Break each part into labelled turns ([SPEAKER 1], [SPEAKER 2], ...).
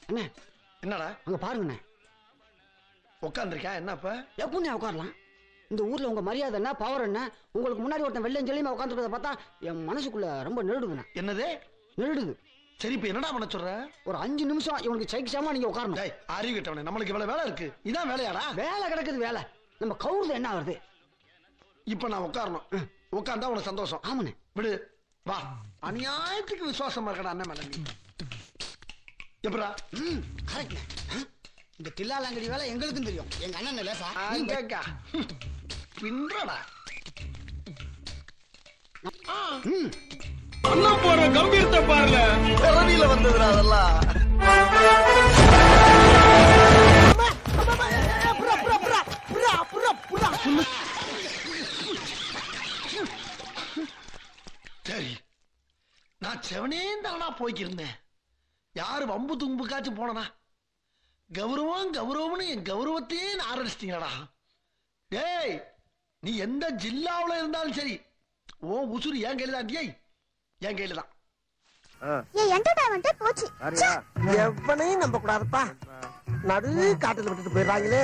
[SPEAKER 1] அண்ணே
[SPEAKER 2] என்னடா
[SPEAKER 1] அங்க பாருங்கண்ணே
[SPEAKER 2] உட்காந்துருக்கா என்னப்ப
[SPEAKER 1] எப்படிண்ணே உட்காரலாம் இந்த ஊர்ல உங்க மரியாதை என்ன பவர் என்ன உங்களுக்கு முன்னாடி ஒருத்தன் வெள்ளம் சொல்லியுமா உட்காந்துருக்கத பார்த்தா என் மனசுக்குள்ள ரொம்ப நெருடுதுண்ணே
[SPEAKER 2] என்னது
[SPEAKER 1] நெருடுது
[SPEAKER 2] சரி இப்ப என்னடா பண்ண சொல்ற
[SPEAKER 1] ஒரு அஞ்சு நிமிஷம் இவனுக்கு சைக்கிசாம நீங்க உட்காரணும்
[SPEAKER 2] டேய் அறிவு கிட்டவனே நம்மளுக்கு இவ்வளவு வேலை இருக்கு இதான் வேலையாடா
[SPEAKER 1] வேலை கிடக்குது வேலை நம்ம கவுருது என்ன வருது
[SPEAKER 2] இப்ப நான் உட்காரணும் உட்கார்ந்தா உனக்கு சந்தோஷம்
[SPEAKER 1] ஆமாண்ணே
[SPEAKER 2] விடு வா அநியாயத்துக்கு விசுவாசமா இருக்கடா அண்ணன் மேல நீ எப்படா
[SPEAKER 1] ம் கரெக்ட்ண்ணே இந்த தில்லாலங்கடி வேலை எங்களுக்கும் தெரியும் எங்க அண்ணன் லேசா
[SPEAKER 2] அங்கக்கா பின்றடா
[SPEAKER 1] ம்
[SPEAKER 3] அண்ணன் போற கம்பீரத்தை பாருல
[SPEAKER 2] பிறவியில வந்ததுடா அதெல்லாம் சரி நான் செவனே தானா போய்க்கிருந்தேன் யாரு வம்பு தும்புக்காச்சும் போனனா கௌரவம் கௌரவம்னு என் கௌரவத்தையே ஆரம்பிச்சிட்டீங்கடா டேய் நீ எந்த ஜில்லாவுல இருந்தாலும் சரி ஓ உசுறு என் கையில தான் டேய் என் கையில தான்
[SPEAKER 4] என் என்டர்டைன்மெண்ட் போச்சு
[SPEAKER 5] எவனையும் நம்ப கூடாதுப்பா நடு காட்டுல விட்டுட்டு போயிடுறாங்களே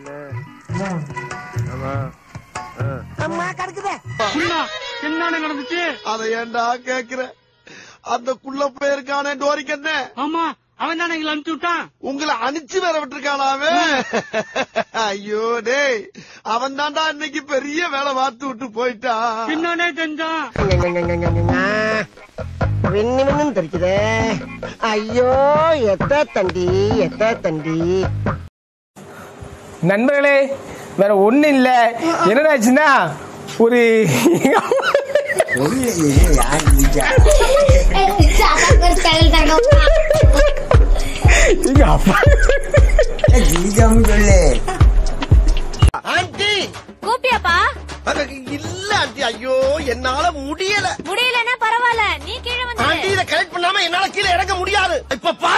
[SPEAKER 5] அம்மா கிடக்குதே
[SPEAKER 3] என்ன நடந்துச்சு
[SPEAKER 5] அதை ஏன்டா கேக்குற அந்த குள்ள போயிருக்கானே டோரிக்கு என்ன
[SPEAKER 3] ஆமா அவன் தானே எங்களை அனுப்பிச்சு விட்டான்
[SPEAKER 5] உங்களை அனுப்பிச்சு வேற விட்டுருக்கானா அவன் ஐயோ டேய் அவன் தான்டா இன்னைக்கு பெரிய வேலை பார்த்து விட்டு போயிட்டான்
[SPEAKER 3] என்னன்னே செஞ்சான்
[SPEAKER 5] விண்ணு விண்ணும் தெரிக்குதே ஐயோ எத்த தண்டி எத்த தண்டி
[SPEAKER 6] நண்பர்களே வேற ஒண்ணு இல்ல என்னடாச்சுன்னா ஒரு எங்க அப்பா
[SPEAKER 5] ஆண்டி
[SPEAKER 4] கூப்பியாப்பா
[SPEAKER 5] இல்ல ஆண்டி ஐயோ என்னால முடியல
[SPEAKER 4] முடியலன்னா பரவாயில்ல நீ கீழே
[SPEAKER 5] ஆண்டி
[SPEAKER 4] வந்து
[SPEAKER 5] இதை கலெக்ட் பண்ணாம என்னால கீழே இறங்க முடியாது இப்ப பாரு